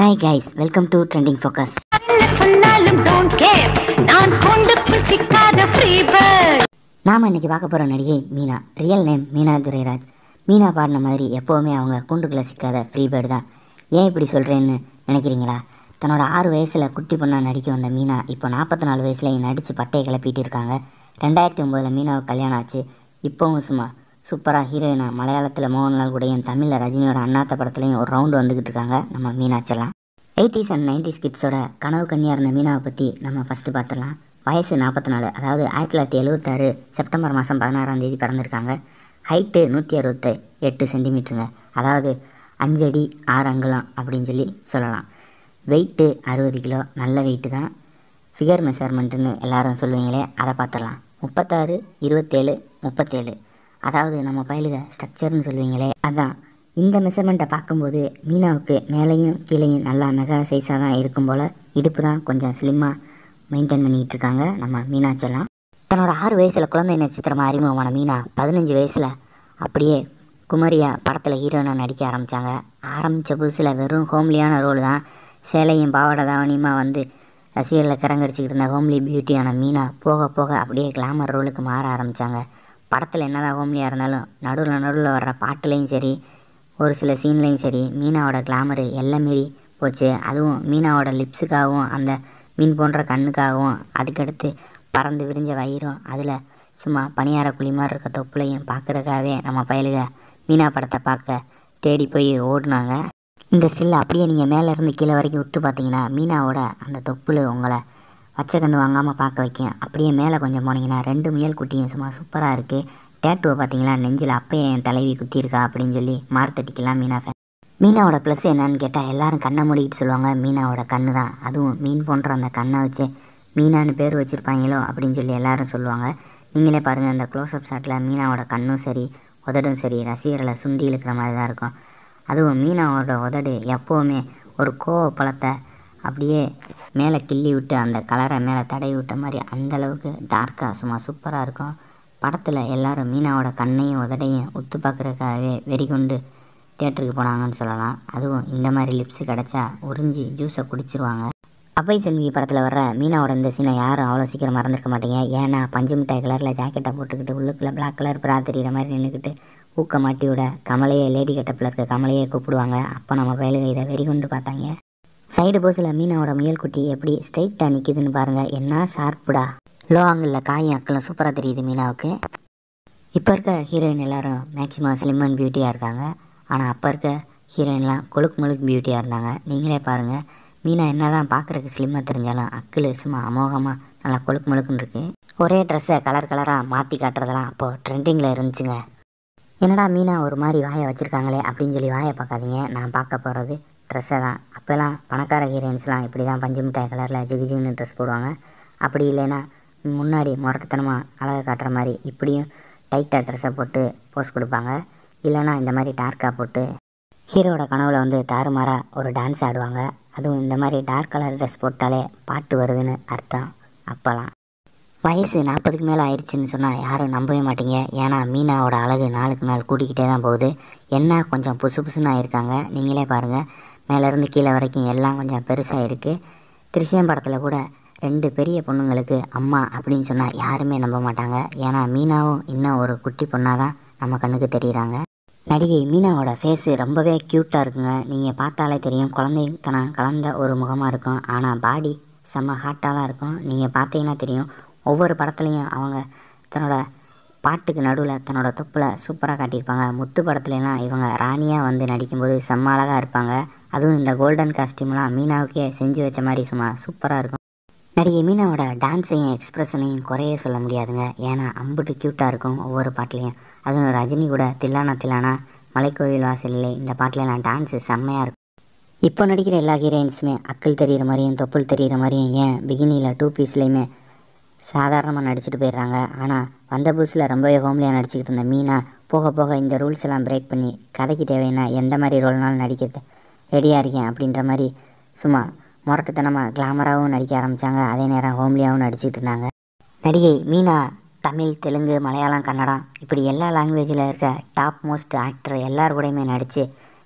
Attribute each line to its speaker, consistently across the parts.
Speaker 1: hi guys welcome to trending focus
Speaker 2: என்ன சொன்னாலும் don't care நான் கூண்டுக்குள் சிக்காத ஃப்ரீ பேர்ட்
Speaker 1: நாம் இன்னைக்கு பார்க்க போகிற நடிகை மீனா ரியல் நேம் மீனா துரைராஜ் மீனா பாடின மாதிரி எப்போவுமே அவங்க கூண்டுக்குள்ளே சிக்காத ஃப்ரீ பேர்டு தான் ஏன் இப்படி சொல்கிறேன்னு நினைக்கிறீங்களா தன்னோட ஆறு வயசில் குட்டி பொண்ணாக நடிக்க வந்த மீனா இப்போ நாற்பத்தி நாலு வயசுலேயும் நடித்து பட்டையை கிளப்பிட்டு இருக்காங்க ரெண்டாயிரத்தி ஒம்போதில் மீனாவுக்கு கல்யாணம் ஆச்சு இப்போவும் சும்மா சூப்பராக ஹீரோயினா மலையாளத்தில் மோகன்லால் கூடயும் தமிழில் ரஜினியோட அண்ணாத்த படத்துலையும் ஒரு ரவுண்டு வந்துக்கிட்டு இருக்காங்க நம்ம மீனாச்செல்லாம் எயிட்டிஸ் அண்ட் நைன்டிஸ் கிட்ஸோட கனவு கன்னியாக இருந்த மீனாவை பற்றி நம்ம ஃபஸ்ட்டு பார்த்துடலாம் வயசு நாற்பத்தி நாலு அதாவது ஆயிரத்தி தொள்ளாயிரத்தி எழுபத்தாறு செப்டம்பர் மாதம் பதினாறாம் தேதி பிறந்திருக்காங்க ஹைட்டு நூற்றி அறுபத்தி எட்டு சென்டிமீட்டருங்க அதாவது அஞ்சு அடி ஆறு அங்குலம் அப்படின்னு சொல்லி சொல்லலாம் வெயிட்டு அறுபது கிலோ நல்ல வெயிட்டு தான் ஃபிகர் மெஷர்மெண்ட்டுன்னு எல்லாரும் சொல்லுவீங்களே அதை பார்த்துடலாம் முப்பத்தாறு இருபத்தேழு முப்பத்தேழு அதாவது நம்ம பயலுக ஸ்ட்ரக்சர்னு சொல்லுவீங்களே அதான் இந்த மெஷர்மெண்ட்டை பார்க்கும்போது மீனாவுக்கு மேலேயும் கீழேயும் நல்லா மெகா சைஸாக தான் இருக்கும் போல் இடுப்பு தான் கொஞ்சம் ஸ்லிம்மாக மெயின்டைன் பண்ணிகிட்டு இருக்காங்க நம்ம மீனாச்செல்லாம் தன்னோட ஆறு வயசில் குழந்தை நட்சத்திரமாக அறிமுகமான மீனா பதினஞ்சு வயசில் அப்படியே குமரியா படத்தில் ஹீரோயினாக நடிக்க ஆரம்பித்தாங்க ஆரம்பித்த புதுசில் வெறும் ஹோம்லியான ரோல் தான் சேலையும் பாவாடை தாவணியுமா வந்து ரசிகர்களை கரங்கடிச்சிக்கிட்டு இருந்த ஹோம்லி பியூட்டியான மீனா போக போக அப்படியே கிளாமர் ரோலுக்கு மாற ஆரம்பித்தாங்க படத்தில் என்னதான் ஹோம்லியாக இருந்தாலும் நடுவில் நடுவில் வர்ற பாட்டுலேயும் சரி ஒரு சில சீன்லேயும் சரி மீனாவோட கிளாமரு எல்லாம் மீறி போச்சு அதுவும் மீனாவோட லிப்ஸுக்காகவும் அந்த மீன் போன்ற கண்ணுக்காகவும் அதுக்கடுத்து பறந்து விரிஞ்ச வயிறும் அதில் சும்மா பணியார குழி மாதிரி இருக்க தொப்புளையும் பார்க்குறதுக்காகவே நம்ம பயலுக மீனா படத்தை பார்க்க தேடி போய் ஓடுனாங்க இந்த ஸ்டில்ல அப்படியே நீங்கள் மேலே இருந்து கீழே வரைக்கும் உத்து பார்த்தீங்கன்னா மீனாவோட அந்த தொப்புள் உங்களை பச்சை கண்ணு வாங்காமல் பார்க்க வைக்கும் அப்படியே மேலே கொஞ்சம் போனீங்கன்னா ரெண்டு முயல் குட்டியும் சும்மா சூப்பராக இருக்குது டேட்டுவை பார்த்தீங்களா நெஞ்சில் அப்பயே என் தலைவி குத்திருக்கா அப்படின்னு சொல்லி மார்த்தட்டிக்கலாம் மீனா ஃபேன் மீனாவோட ப்ளஸ் என்னன்னு கேட்டால் எல்லாரும் கண்ணை மூடிக்கிட்டு சொல்லுவாங்க மீனாவோட கண்ணு தான் அதுவும் மீன் போன்ற அந்த கண்ணை வச்சு மீனான்னு பேர் வச்சுருப்பாங்களோ அப்படின்னு சொல்லி எல்லாரும் சொல்லுவாங்க நீங்களே பாருங்கள் அந்த க்ளோஸ்அப் ஷாட்டில் மீனாவோட கண்ணும் சரி உதடும் சரி ரசிகர்களை சுண்டி இழுக்கிற மாதிரி தான் இருக்கும் அதுவும் மீனாவோட உதடு எப்போவுமே ஒரு கோவ பழத்தை அப்படியே மேலே கிள்ளி விட்டு அந்த கலரை மேலே தடவி விட்ட மாதிரி அந்த அளவுக்கு டார்க்காக சும்மா சூப்பராக இருக்கும் படத்தில் எல்லாரும் மீனாவோட கண்ணையும் உதடையும் உத்து பார்க்குறதுக்காகவே வெறி கொண்டு தேட்டருக்கு போனாங்கன்னு சொல்லலாம் அதுவும் இந்த மாதிரி லிப்ஸு கிடச்சா உறிஞ்சி ஜூஸை குடிச்சிருவாங்க அவ்வை செல்வி படத்தில் வர்ற மீனாவோட இந்த சீனை யாரும் அவ்வளோ சீக்கிரம் மறந்துருக்க மாட்டீங்க ஏன்னா பஞ்சு மிட்டாய் கலரில் ஜாக்கெட்டை போட்டுக்கிட்டு உள்ளுக்குள்ளே பிளாக் கலர் பிரா தெரியிற மாதிரி நின்றுக்கிட்டு ஊக்க மாட்டி விட கமலையே லேடி கட்டப்பில் இருக்க கமலையே கூப்பிடுவாங்க அப்போ நம்ம பயலுக இதை வெறி கொண்டு பார்த்தாங்க சைடு போஸில் மீனாவோட முயல் குட்டி எப்படி ஸ்ட்ரைட்டாக நிற்கிதுன்னு பாருங்கள் என்ன ஷார்ப்புடா லோ ஆங்கிளில் காயும் அக்கலும் சூப்பராக தெரியுது மீனாவுக்கு இப்போ இருக்க ஹீரோயின் எல்லாரும் மேக்ஸிமம் ஸ்லிம் அண்ட் பியூட்டியாக இருக்காங்க ஆனால் அப்போ இருக்க ஹீரோயின்லாம் கொழுக்கு முழுக்கு பியூட்டியாக இருந்தாங்க நீங்களே பாருங்கள் மீனா என்ன தான் பார்க்குறதுக்கு ஸ்லிம்மாக தெரிஞ்சாலும் அக்கில் சும்மா அமோகமாக நல்லா கொழுக்கு முழுக்குன்னு இருக்குது ஒரே ட்ரெஸ்ஸை கலர் கலராக மாற்றி காட்டுறதெல்லாம் அப்போது ட்ரெண்டிங்கில் இருந்துச்சுங்க என்னடா மீனா ஒரு மாதிரி வாயை வச்சுருக்காங்களே அப்படின்னு சொல்லி வாயை பார்க்காதீங்க நான் பார்க்க போகிறது ட்ரெஸ்ஸை தான் அப்போல்லாம் பணக்கார ஹீரோயின்ஸ்லாம் இப்படி தான் பஞ்சு மிட்டாய் கலரில் ஜிகு ஜிகுன்னு ட்ரெஸ் போடுவாங்க அப்படி இல்லைன்னா முன்னாடி முரட்டுத்தனமாக அழகை காட்டுற மாதிரி இப்படியும் டைட்டாக ட்ரெஸ்ஸை போட்டு போஸ் கொடுப்பாங்க இல்லைன்னா இந்த மாதிரி டார்க்காக போட்டு ஹீரோட கனவுல வந்து தாறுமாறாக ஒரு டான்ஸ் ஆடுவாங்க அதுவும் இந்த மாதிரி டார்க் கலர் ட்ரெஸ் போட்டாலே பாட்டு வருதுன்னு அர்த்தம் அப்போல்லாம் வயசு நாற்பதுக்கு மேலே ஆயிடுச்சுன்னு சொன்னால் யாரும் நம்பவே மாட்டீங்க ஏன்னா மீனாவோட அழகு நாளுக்கு நாள் கூட்டிக்கிட்டே தான் போகுது என்ன கொஞ்சம் புசு புசுன்னு ஆயிருக்காங்க நீங்களே பாருங்கள் மேலேருந்து கீழே வரைக்கும் எல்லாம் கொஞ்சம் பெருசாக இருக்குது திருஷ்யம் படத்தில் கூட ரெண்டு பெரிய பொண்ணுங்களுக்கு அம்மா அப்படின்னு சொன்னால் யாருமே நம்ப மாட்டாங்க ஏன்னா மீனாவும் இன்னும் ஒரு குட்டி பொண்ணாக தான் நம்ம கண்ணுக்கு தெரியுறாங்க நடிகை மீனாவோட ஃபேஸு ரொம்பவே க்யூட்டாக இருக்குங்க நீங்கள் பார்த்தாலே தெரியும் குழந்தைத்தனம் கலந்த ஒரு முகமாக இருக்கும் ஆனால் பாடி செம்ம ஹாட்டாக தான் இருக்கும் நீங்கள் பார்த்தீங்கன்னா தெரியும் ஒவ்வொரு படத்துலையும் அவங்க தன்னோட பாட்டுக்கு நடுவில் தன்னோட தொப்பில் சூப்பராக காட்டியிருப்பாங்க முத்து படத்துலலாம் இவங்க ராணியாக வந்து நடிக்கும்போது செம்ம அழகாக இருப்பாங்க அதுவும் இந்த கோல்டன் காஸ்டியூம்லாம் மீனாவுக்கே செஞ்சு வச்ச மாதிரி சும்மா சூப்பராக இருக்கும் நடிகை மீனாவோட டான்ஸையும் எக்ஸ்ப்ரெஷனையும் குறைய சொல்ல முடியாதுங்க ஏன்னா அம்புட்டு க்யூட்டாக இருக்கும் ஒவ்வொரு பாட்டுலேயும் அதுவும் ரஜினி கூட தில்லானா தில்லானா மலைக்கோவில் வாசலிலே இந்த பாட்டுலலாம் டான்ஸு செம்மையாக இருக்கும் இப்போ நடிக்கிற எல்லா ஹீரோயின்ஸுமே அக்கள் தெரிகிற மாதிரியும் தொப்புள் தெரிகிற மாதிரியும் ஏன் பிகினியில் டூ பீஸ்லேயுமே சாதாரணமாக நடிச்சுட்டு போயிடுறாங்க ஆனால் வந்த புதுசில் ரொம்பவே ஹோம்லியாக நடிச்சுக்கிட்டு இருந்த மீனா போக போக இந்த ரூல்ஸ் எல்லாம் பிரேக் பண்ணி கதைக்கு தேவைன்னா எந்த மாதிரி ரோல்னாலும் நடிக்கிறது ரெடியாக இருக்கேன் அப்படின்ற மாதிரி சும்மா முரட்டுத்தனமாக கிளாமராகவும் நடிக்க ஆரம்பித்தாங்க அதே நேரம் ஹோம்லியாகவும் நடிச்சிட்டு இருந்தாங்க நடிகை மீனா தமிழ் தெலுங்கு மலையாளம் கன்னடம் இப்படி எல்லா லாங்குவேஜில் இருக்க டாப் மோஸ்ட் ஆக்டர் எல்லார் கூடயுமே நடித்து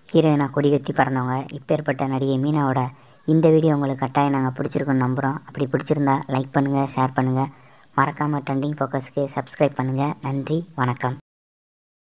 Speaker 1: ஹீரோயினாக கொடி கட்டி பறந்தவங்க இப்பேற்பட்ட நடிகை மீனாவோட இந்த வீடியோ உங்களுக்கு கட்டாயம் நாங்கள் பிடிச்சிருக்கோன்னு நம்புகிறோம் அப்படி பிடிச்சிருந்தா லைக் பண்ணுங்கள் ஷேர் பண்ணுங்கள் மறக்காமல் ட்ரெண்டிங் ஃபோக்கஸ்க்கு சப்ஸ்கிரைப் பண்ணுங்கள் நன்றி வணக்கம்